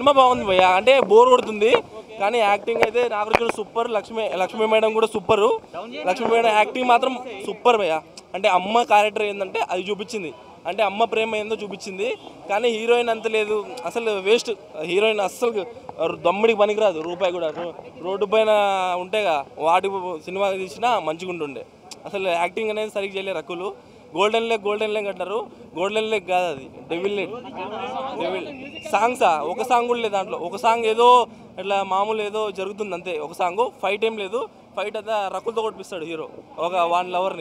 Cinema బాగుంది భయ్య అంటే బోర్ కొడుతుంది కానీ యాక్టింగ్ అయితే నాగార్జున సూపర్ లక్ష్మి లక్ష్మీ మేడం కూడా సూపర్ లక్ష్మీ మేడం యాక్టింగ్ మాత్రం సూపర్ భయ్య అంటే అమ్మ క్యారెక్టర్ ఏంటంటే అది చూపించింది అంటే అమ్మ ప్రేమ ఏందో చూపించింది కానీ హీరోయిన్ అంత లేదు అసలు వేస్ట్ హీరోయిన్ అస్సలు దమ్ముడికి పనికిరాదు రూపాయి కూడా రో- రోడ్డు పైన ఉంటేగా వాటి సినిమా తీసినా మంచిగా ఉంటుండే అసలు యాక్టింగ్ అనేది సరిగ్గా చేయలేరు Rakul golden leg golden leg అంటారు గోల్డెన్ లెగ్ కాదు అది డెవిల్ లెగ్ డెవిల్ సాంగ్సా ఒక సాంగ్ కూడా లేదు దాంట్లో ఒక సాంగ్ ఏదో ఇట్లా మామూలు ఏదో జరుగుతుంది అంతే ఒక సాంగ్ ఫైట్ ఏం లేదు ఫైట్ అంతా రకులతో కొట్టిస్తాడు హీరో ఒక వన్ లవర్ని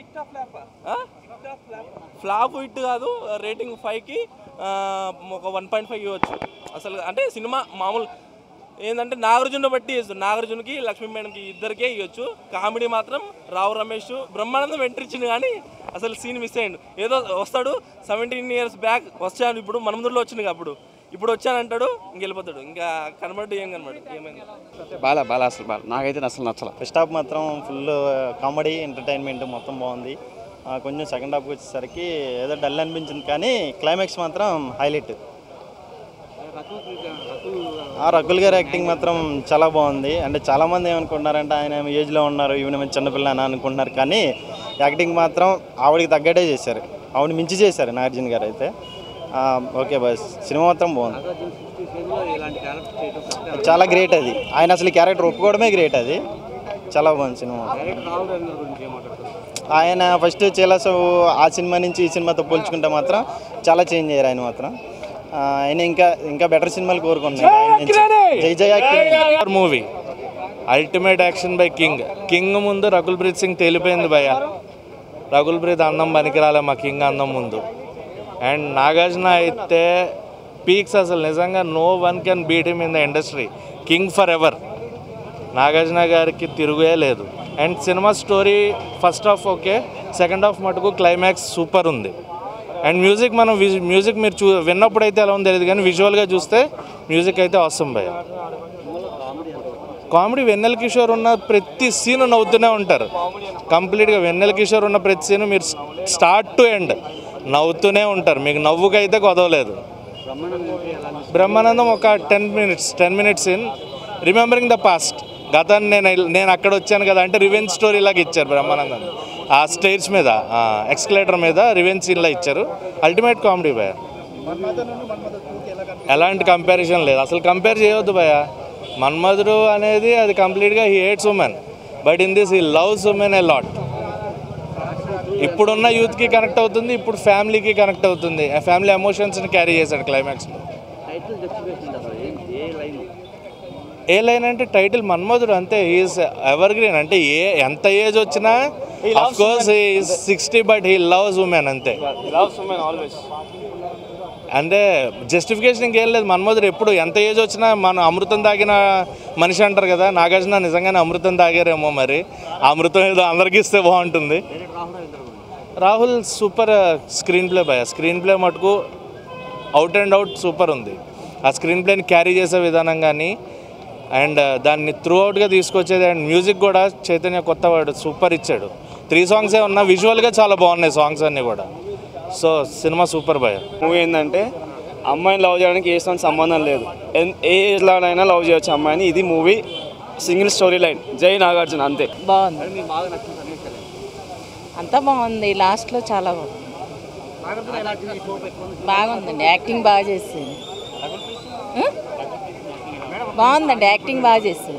ఫ్లాప్ హిట్ కాదు రేటింగ్ ఫైవ్కి ఒక వన్ పాయింట్ ఫైవ్ ఇవ్వచ్చు అసలు అంటే సినిమా మామూలు ఏంటంటే నాగార్జున బట్టి ఇస్తుంది నాగార్జునకి లక్ష్మీ మేడంకి ఇద్దరికే ఇవ్వచ్చు కామెడీ మాత్రం రావు రమేష్ బ్రహ్మానందం ఎంట్రీ ఇచ్చింది కానీ అసలు సీన్ మిస్ అయ్యిండు ఏదో వస్తాడు సెవెంటీన్ ఇయర్స్ బ్యాక్ వచ్చాను ఇప్పుడు మన ముందులో వచ్చింది అప్పుడు ఇప్పుడు వచ్చానంటాడు ఇంక వెళ్ళిపోతాడు ఇంకా కనబడి ఏం కనబడు ఏమైంది బాగా బాగా అసలు బాగా నాకైతే అసలు నచ్చల ఫస్ట్ హాఫ్ మాత్రం ఫుల్ కామెడీ ఎంటర్టైన్మెంట్ మొత్తం బాగుంది ఆ, కొంచెం సెకండ్ హాఫ్కి వచ్చేసరికి ఏదో డల్ అనిపించింది కానీ క్లైమాక్స్ మాత్రం హైలైట్ ఆ రకుల్ గారి యాక్టింగ్ మాత్రం చాలా బాగుంది అంటే చాలామంది ఏమనుకుంటున్నారంటే ఆయన ఏజ్లో ఉన్నారు ఈవెన్ ఏమైనా చిన్నపిల్ల అని అనుకుంటున్నారు కానీ యాక్టింగ్ మాత్రం ఆవిడకి తగ్గట్టే చేశారు ఆవిడ మించి చేశారు నాగార్జున గారు అయితే ఆ, ఓకే బస్ సినిమా మాత్రం బాగుంది చాలా గ్రేట్ అది ఆయన అసలు ఈ క్యారెక్టర్ ఒప్పుకోవడమే గ్రేట్ అది చాలా బాగుంది సినిమా ఆయన ఫస్ట్ చేలాస ఆ సినిమా నుంచి ఈ సినిమాతో పోల్చుకుంటే మాత్రం చాలా చేంజ్ అయ్యారు ఆయన మాత్రం ఆ, ఆయన ఇంకా ఇంకా బెటర్ సినిమాలు కోరుకున్నాను ఆయన నుంచి. జై జై acting movie ultimate action by king king ముందు రకుల్ ప్రీత్ సింగ్ తేలిపోయింది భయ రకుల్ ప్రీత్ అందం పనికిరాలే మా కింగ్ అందం ముందు అండ్ నాగార్జున అయితే పీక్స్ అసలు నిజంగా no one can beat him in the industry king for ever Nagarjuna గారికి తిరుగుయే లేదు అండ్ సినిమా story first half okay second half మటుకు క్లైమాక్స్ సూపర్ ఉంది అండ్ మ్యూజిక్ మనం విజు- మ్యూజిక్ మీరు చూ విన్నప్పుడు అయితే ఎలా ఉందో తెలియదు కానీ విజువల్గా చూస్తే మ్యూజిక్ అయితే అవసరం భయ కామెడీ వెన్నెల కిషోర్ ఉన్న ప్రతి సీన్ నవ్వుతూనే ఉంటారు కంప్లీట్గా వెన్నెల కిషోర్ ఉన్న ప్రతి సీన్ మీరు స్టార్ట్ టు ఎండ్ నవ్వుతూనే ఉంటారు మీకు నవ్వుకైతే కొదవలేదు బ్రహ్మానందం ఒక ten minutes ten minutes in remembering the past గతాన్ని నేను నేను అక్కడ వచ్చాను కదా అంటే రివెంజ్ స్టోరీ లాగా ఇచ్చారు బ్రహ్మానందం ఆ స్టేజ్ మీద ఎక్స్కలేటర్ మీద రివెంజ్ సీన్లా ఇచ్చారు అల్టిమేట్ కామెడీ భయ ఎలాంటి కంపారిజన్ లేదు అసలు కంపేర్ చేయవద్దు భయ మన్మధుడు అనేది అది కంప్లీట్గా he hates women but in this he loves women a lot ఇప్పుడున్న యూత్కి కనెక్ట్ అవుతుంది ఇప్పుడు ఫ్యామిలీకి కనెక్ట్ అవుతుంది ఆ ఫ్యామిలీ ఎమోషన్స్ని క్యారీ చేశాడు క్లైమాక్స్లో ఏ లైన్ అంటే టైటిల్ మన్మధుడు అంతే ఈజ్ ఎవర్ గ్రీన్ అంటే ఏ ఎంత ఏజ్ వచ్చినా of course sixty but he loves women అంతే అంటే జస్టిఫికేషన్ ఇంకేం లేదు మన్మధుడు ఎప్పుడు ఎంత ఏజ్ వచ్చినా మనం అమృతం తాగిన మనిషి అంటారు కదా నాగార్జున నిజంగానే అమృతం తాగారేమో మరి ఆ అమృతం ఏదో అందరికీ ఇస్తే బాగుంటుంది రాహుల్ సూపర్ స్క్రీన్ ప్లే భయ స్క్రీన్ ప్లే మటుకు అవుట్ అండ్ అవుట్ సూపర్ ఉంది ఆ స్క్రీన్ ప్లేని క్యారీ చేసే విధానం కానీ అండ్ దాన్ని త్రూ అవుట్గా తీసుకొచ్చేది అండ్ మ్యూజిక్ కూడా చైతన్య కొత్తవాడు సూపర్ ఇచ్చాడు త్రీ సాంగ్సే ఉన్నా విజువల్గా చాలా బాగున్నాయి సాంగ్స్ అన్నీ కూడా సో సినిమా సూపర్ భయ మూవీ ఏంటంటే అమ్మాయిని లవ్ చేయడానికి ఏ సౌండ్ సంబంధం లేదు ఎన్- ఏ ఏజ్లోనైనా లవ్ చేయొచ్చు అమ్మాయిని ఇది మూవీ సింగిల్ స్టోరీ లైన్ జై నాగార్జున అంతే బాగుంది అంతా బాగుంది లాస్ట్లో చాలా బాగుంది బాగుందండి యాక్టింగ్ బాగా చేసింది బాగుందండి యాక్టింగ్ బాగా చేశారు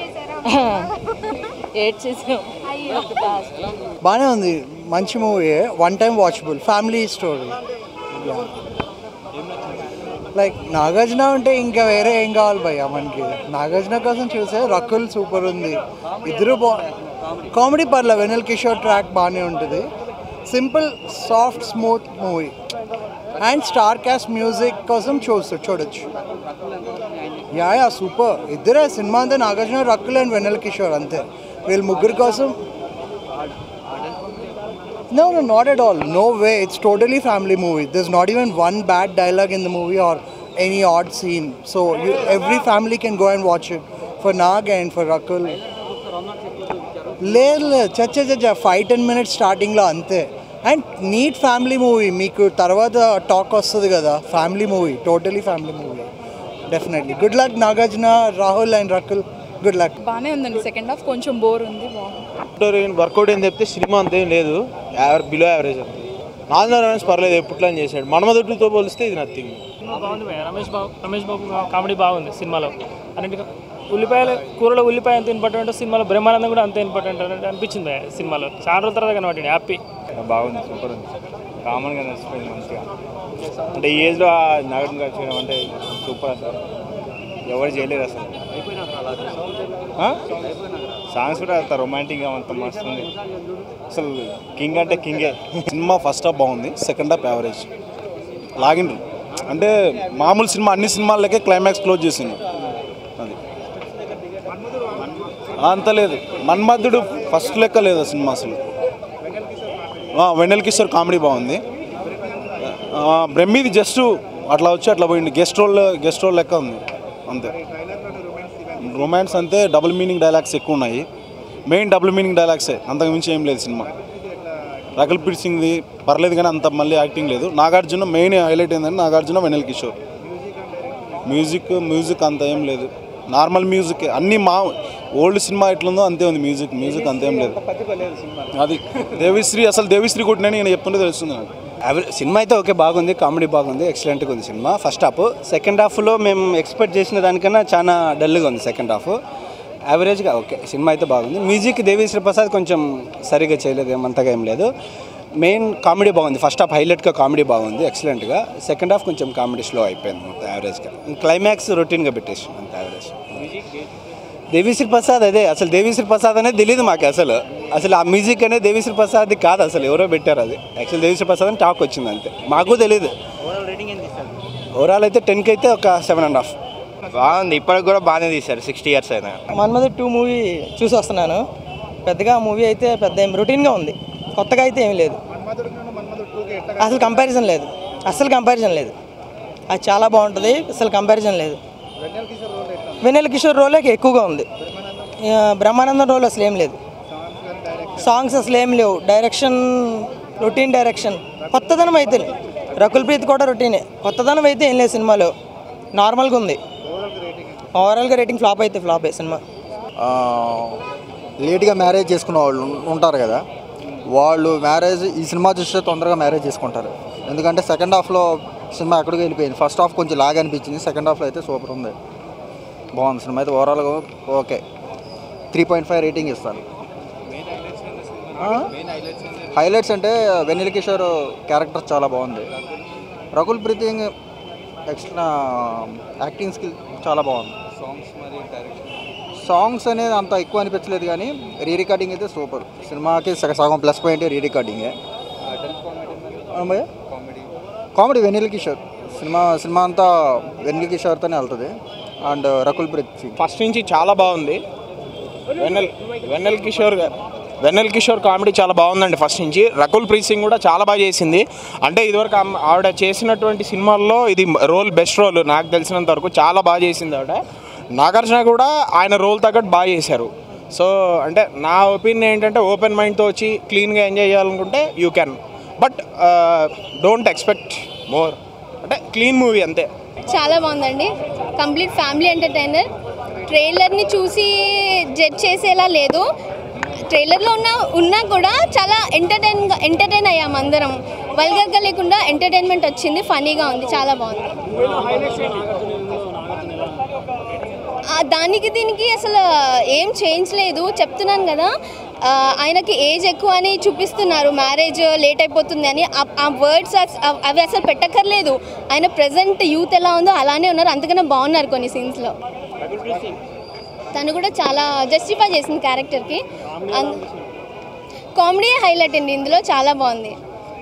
ఏడ్ చేసాం బాగానే ఉంది మంచి movie one time watchable family story like Nagarjuna ఉంటే ఇంకా వేరే ఏం కావాలి భయ్య మనకి నాగార్జున కోసం చూసే రకుల్ సూపర్ ఉంది ఇద్దరు బా కామెడీ పర్లే వెనల్ కిషోర్ ట్రాక్ బాగానే ఉంటుంది simple soft smooth movie and star cast music కోసం చూస్తూ చూడొచ్చు యా యా సూపర్ ఇద్దరే సినిమా అంతా నాగార్జున రకుల్ అండ్ వెనల్ కిషోర్ అంతే వీళ్ళు ముగ్గురు కోసం No, no, not at all. No way. It's totally family movie. There's not even one bad dialogue in the movie or any odd scene. So you, every family can go and watch it. For Nag and for Rakul. లేదు లేదు చచ్చ చచ్చ five ten minutes స్టార్టింగ్లో అంతే and neat family movie మీకు తర్వాత talk వస్తుంది కదా family movie totally family movie definitely good luck Nagarjuna Rahul and Rakul good luck బాగానే ఉందండి సెకండ్ హాఫ్ కొంచెం బోర్ ఉంది బాగుంది వర్కౌట్ ఏం చెప్తే సినిమా అంతేం లేదు యావరేజ్ బిలో యావరేజ్ అంతే నాలుగు రన్స్ పర్లేదు ఎప్పుట్లో చేశాడు మన్మధుడితో పోలిస్తే ఇది నథింగ్ బాగుంది భయ్య. రమేష్ బాబు రమేష్ బాబు కామెడీ బాగుంది సినిమాలో అన్నింటిగా ఉల్లిపాయలు కూరలో ఉల్లిపాయ ఎంత ఇంపార్టెంట్ సినిమాలో బ్రహ్మానందం కూడా అంతే ఇంపార్టెంట్ అన్నట్టు అనిపించింది భయ్య సినిమాలో చాలా రోజుల తర్వాత కనబడి హ్యాపీ బాగుంది సూపర్ ఉంది కామన్గా నచ్చిపోయింది మంచిగా అంటే ఈ ఏజ్లో నాగార్జున గారు చేయడం అంటే సూపర్ అసలు ఎవరు చేయలేరు అసలు ఆ? సాంగ్స్ కూడా అంత రొమాంటిక్గా అంత మస్తు ఉంది అసలు కింగ్ అంటే కింగే సినిమా ఫస్ట్ హాఫ్ బాగుంది సెకండ్ హాఫ్ యావరేజ్ లాగిండ్రు అంటే మామూలు సినిమా అన్ని సినిమాలకే క్లైమాక్స్ క్లోజ్ చేసిండు అది అంత లేదు మన్మధుడు ఫస్ట్ లెక్క లేదు ఆ సినిమా అసలు ఆ, వెన్నెల కిషోర్ కామెడీ బాగుంది ఆ, బ్రహ్మీది జస్ట్ అట్లా వచ్చి అట్లా పోయింది గెస్ట్ రోల్ గెస్ట్ రోల్ లెక్క ఉంది అంతే రొమాన్స్ అంతే డబుల్ మీనింగ్ డైలాగ్స్ ఎక్కువ ఉన్నాయి మెయిన్ డబుల్ మీనింగ్ డైలాగ్సే అంతకు మించి ఏం లేదు సినిమా రకుల్ ప్రీత్ సింగ్ది పర్లేదు కానీ అంత మళ్ళీ యాక్టింగ్ లేదు నాగార్జున మెయిన్ హైలైట్ ఏంటంటే నాగార్జున వెనల్ కిషోర్ మ్యూజిక్ మ్యూజిక్ అంత ఏం లేదు నార్మల్ మ్యూజిక్ అన్నీ మా ఓల్డ్ సినిమా ఎట్లుందో అంతే ఉంది మ్యూజిక్ మ్యూజిక్ అంతేం లేదు అది దేవిశ్రీ అసలు దేవిశ్రీ కొట్టినని నేను చెప్తుంటే తెలుస్తుంది నాకు యావరేజ్ సినిమా అయితే ఓకే బాగుంది కామెడీ బాగుంది ఎక్సలెంట్గా ఉంది సినిమా ఫస్ట్ హాఫ్ సెకండ్ హాఫ్లో మేము ఎక్స్పెక్ట్ చేసిన దానికన్నా చాలా డల్గా ఉంది సెకండ్ హాఫ్ యావరేజ్గా ఓకే సినిమా అయితే బాగుంది మ్యూజిక్ దేవిశ్రీ ప్రసాద్ కొంచెం సరిగా చేయలేదు ఏమంతగా ఏం లేదు మెయిన్ కామెడీ బాగుంది ఫస్ట్ హాఫ్ హైలైట్గా కామెడీ బాగుంది ఎక్సలెంట్గా సెకండ్ హాఫ్ కొంచెం కామెడీ స్లో అయిపోయింది మొత్తం యావరేజ్గా క్లైమాక్స్ రొటీన్గా పెట్టేసి అంత యావరేజ్ దేవిశ్రీ ప్రసాద్ అదే అసలు దేవిశ్రీ ప్రసాద్ అనేది తెలియదు మాకు అసలు అసలు ఆ మ్యూజిక్ అనేది దేవిశ్రీ ప్రసాద్ కాదు అసలు ఎవరో పెట్టారు అది యాక్చువల్ దేవిశ్రీ ప్రసాద్ అని టాక్ వచ్చింది అంతే మాకు తెలియదు ఓవరాల్ అయితే టెన్కి అయితే ఒక సెవెన్ అండ్ హాఫ్ బాగుంది ఇప్పటికి కూడా బాగానే తీశారు సిక్స్టీ ఇయర్స్ అయినా మన్మధు టూ మూవీ చూసి వస్తున్నాను పెద్దగా మూవీ అయితే పెద్ద ఏం రొటీన్గా ఉంది కొత్తగా అయితే ఏం లేదు అసలు కంపారిజన్ లేదు అసలు కంపారిజన్ లేదు అది చాలా బాగుంటుంది అసలు కంపారిజన్ లేదు వెన్నెల కిషోర్ రోలే ఎక్కువగా ఉంది ఆ, బ్రహ్మానందం రోల్ అసలు ఏం లేదు సాంగ్స్ అసలు ఏం లేవు డైరెక్షన్ రొటీన్ డైరెక్షన్ కొత్తదనం అయితే లేదు. రకుల్ ప్రీత్ కూడా రొటీనే కొత్తదనం అయితే ఏం లేదు సినిమాలో నార్మల్గా ఉంది ఓవరాల్గా రేటింగ్ ఫ్లాప్ అయితే ఫ్లాపే సినిమా లేట్గా మ్యారేజ్ చేసుకున్న వాళ్ళు ఉం- ఉంటారు కదా వాళ్ళు మ్యారేజ్ ఈ సినిమా చూస్తే తొందరగా మ్యారేజ్ చేసుకుంటారు ఎందుకంటే సెకండ్ హాఫ్లో సినిమా ఎక్కడికి వెళ్ళిపోయింది ఫస్ట్ హాఫ్ కొంచెం లాగ్ అనిపించింది సెకండ్ హాఫ్లో అయితే సూపర్ ఉంది బాగుంది సినిమా అయితే ఓవరాల్గా okay three point five rating ఇస్తాను హైలైట్స్ అంటే వెన్నెల కిషోర్ క్యారెక్టర్ చాలా బాగుంది Rakul Preet Singh extra acting skill చాలా బాగుంది సాంగ్స్ అనేది అంత ఎక్కువ అనిపించలేదు కానీ రీ రికార్డింగ్ అయితే సూపర్ సినిమాకి సగ- సగం ప్లస్ పాయింట్ రీ రికార్డింగే కామెడీ వెన్నెల కిషోర్ సినిమా సినిమా అంతా వెన్నెల కిషోర్తోనే వెళ్తుంది అండ్ రకుల్ ప్రీత్ సింగ్ ఫస్ట్ నుంచి చాలా బాగుంది వెన్నెల్ వెన్నెల్ కిషోర్ గారు వెన్నెల్ కిషోర్ కామెడీ చాలా బాగుందండి ఫస్ట్ నుంచి రకుల్ ప్రీత్ సింగ్ కూడా చాలా బాగా చేసింది అంటే ఇదివరకు ఆమె- ఆవిడ చేసినటువంటి సినిమాల్లో ఇది రోల్ బెస్ట్ రోల్ నాకు తెలిసినంత వరకు చాలా బాగా చేసింది ఆవిడ నాగార్జున కూడా ఆయన రోల్ తగ్గట్టు బాగా చేశారు సో అంటే నా ఒపీనియన్ ఏంటంటే ఓపెన్ మైండ్తో వచ్చి క్లీన్గా ఎంజాయ్ చేయాలనుకుంటే you can but don't expect more అంటే క్లీన్ మూవీ అంతే చాలా బాగుందండి కంప్లీట్ ఫ్యామిలీ ఎంటర్టైనర్ ట్రైలర్ని చూసి జడ్జ్ చేసేలా లేదు ట్రైలర్లో ఉన్న ఉన్నా కూడా చాలా ఎంటర్టైన్ ఎంటర్టైన్ అయ్యాము అందరం వల్గర్గా లేకుండా ఎంటర్టైన్మెంట్ వచ్చింది ఫనీగా ఉంది చాలా బాగుంది ఆ, దానికి దీనికి అసలు ఏం చేంజ్ లేదు చెప్తున్నాను కదా ఆ, ఆయనకి ఏజ్ ఎక్కువ అని చూపిస్తున్నారు మ్యారేజ్ లేట్ అయిపోతుంది అని ఆ- ఆ వర్డ్స్ అవి అసలు పెట్టక్కర్లేదు ఆయన ప్రజెంట్ యూత్ ఎలా ఉందో అలానే ఉన్నారు అంతకన్నా బాగున్నారు కొన్ని సీన్స్లో తను కూడా చాలా జస్టిఫై చేసింది క్యారెక్టర్కి కామెడీ హైలైట్ అండి ఇందులో చాలా బాగుంది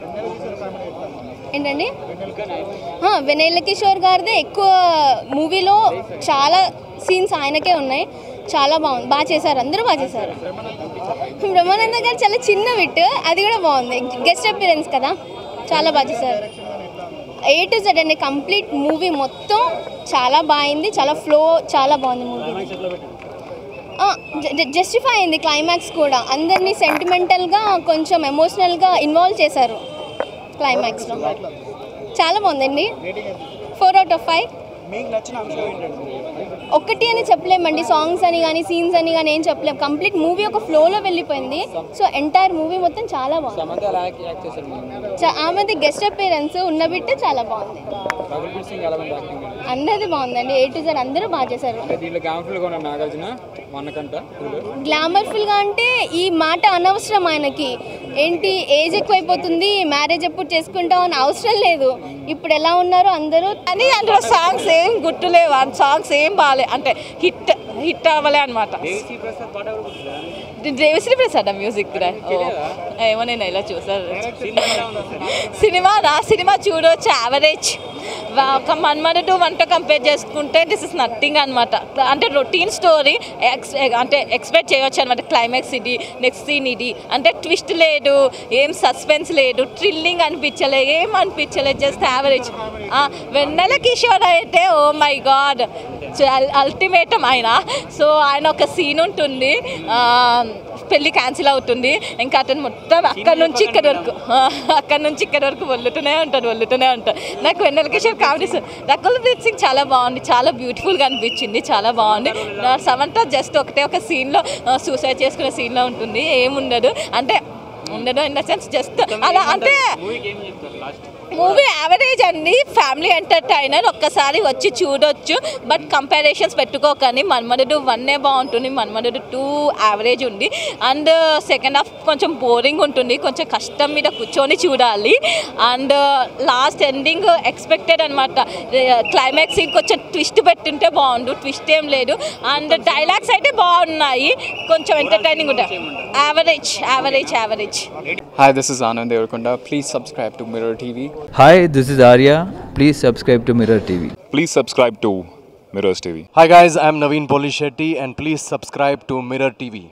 ఏంటండి ఆ, వెన్నెల కిషోర్ గారిదే ఎక్కువ మూవీలో చాలా సీన్స్ ఆయనకే ఉన్నాయి చాలా బాగుంది బాగా చేశారు అందరూ బాగా చేశారు బ్రహ్మానంద గారు చాలా చిన్న విట్ అది కూడా బాగుంది గెస్ట్ అపిరెన్స్ కదా చాలా బాగా చేశారు ఏ టు జెడ్ అండి కంప్లీట్ మూవీ మొత్తం చాలా బాగుంది చాలా ఫ్లో చాలా బాగుంది మూవీ జస్టిఫై అయింది క్లైమాక్స్ కూడా అందరినీ సెంటిమెంటల్గా కొంచెం ఎమోషనల్గా ఇన్వాల్వ్ చేశారు క్లైమాక్స్లో చాలా బాగుందండి ఫోర్ అవుట్ ఆఫ్ ఫైవ్ మీకు నచ్చిన అంశం ఏంటంటే ఒక్కటి అని చెప్పలేమండి సాంగ్స్ అని కానీ సీన్స్ అని కానీ ఏం చెప్పలేం కంప్లీట్ మూవీ ఒక ఫ్లోలో వెళ్ళిపోయింది సో ఎంటైర్ మూవీ మొత్తం చాలా బాగుంది చా- ఆమెది గెస్ట్ అపీరెన్స్ ఉన్న బిట్టే చాలా బాగుంది అందరిది బాగుందండి ఏ టు జెడ్ అందరూ బాగా చేశారు దీంట్లో గ్యామ్ఫుల్గా ఉన్న నాగార్జున వన్నకంట గ్లామర్ఫుల్ గా అంటే ఈ మాట అనవసరం ఆయనకి ఏంటి ఏజ్ ఎక్కువైపోతుంది మ్యారేజ్ ఎప్పుడు చేసుకుంటాం అని అవసరం లేదు ఇప్పుడు ఎలా ఉన్నారో అందరూ అని అందులో సాంగ్స్ ఏం గుర్తులేవు ఆ సాంగ్స్ ఏం బాగాలే అంటే హిట్ హిట్ అవ్వలే అనమాట దేవిశ్రీ ప్రసాద్ మ్యూజిక్ ఏమో నేను ఇలా చూసాను సినిమా రా సినిమా చూడొచ్చు యావరేజ్ ఒక మన్మడు వంట కంపేర్ చేసుకుంటే దిస్ ఇస్ నథింగ్ అనమాట అంటే రొటీన్ స్టోరీ ఎక్స్ అంటే ఎక్స్పెక్ట్ చేయొచ్చు అనమాట క్లైమాక్స్ ఇది నెక్స్ట్ సీన్ ఇది అంటే ట్విస్ట్ లేదు ఏం సస్పెన్స్ లేదు థ్రిల్లింగ్ అనిపించలే ఏం అనిపించలేదు జస్ట్ యావరేజ్ వెన్నెల కిషోర్ అయితే ఓ మై గాడ్ అల్టిమేటం ఆయన సో ఆయన ఒక సీన్ ఉంటుంది ఆ, పెళ్లి క్యాన్సిల్ అవుతుంది ఇంకా అతను మొత్తం అక్కడ నుంచి ఇక్కడ వరకు అక్కడ నుంచి ఇక్కడ వరకు వల్లుతూనే ఉంటాడు వల్లుతూనే ఉంటాడు నాకు వెన్నెల కిషోర్ కామెడీ రకుల్ ప్రీత్ సింగ్ చాలా బాగుంది చాలా బ్యూటిఫుల్గా అనిపించింది చాలా బాగుంది నా సమంత జస్ట్ ఒకటే ఒక సీన్లో సూసైడ్ చేసుకునే సీన్లో ఉంటుంది ఏముండదు అంటే ఉండదు ఇన్ ద సెన్స్ జస్ట్ అలా అంటే మూవీ యావరేజ్ అండి ఫ్యామిలీ ఎంటర్టైనర్ ఒక్కసారి వచ్చి చూడొచ్చు బట్ కంపారిజన్స్ పెట్టుకోకని మన్మధుడు వన్నే బాగుంటుంది మన్మధుడు టూ యావరేజ్ ఉంది అండ్ సెకండ్ హాఫ్ కొంచెం బోరింగ్ ఉంటుంది కొంచెం కష్టం మీద కూర్చొని చూడాలి అండ్ లాస్ట్ ఎండింగ్ ఎక్స్పెక్టెడ్ అనమాట క్లైమాక్స్ సీన్ కొంచెం ట్విస్ట్ పెట్టింటే బాగుండు ట్విస్ట్ ఏం లేదు అండ్ డైలాగ్స్ అయితే బాగున్నాయి కొంచెం ఎంటర్టైనింగ్ ఉంటుంది average average average Hi, this is Anand Devarkonda. Please subscribe to Mirror TV. Hi, this is Arya. Please subscribe to Mirror TV. Please subscribe to Mirrors TV. Hi guys, I'm Naveen Polishetty and please subscribe to Mirror TV.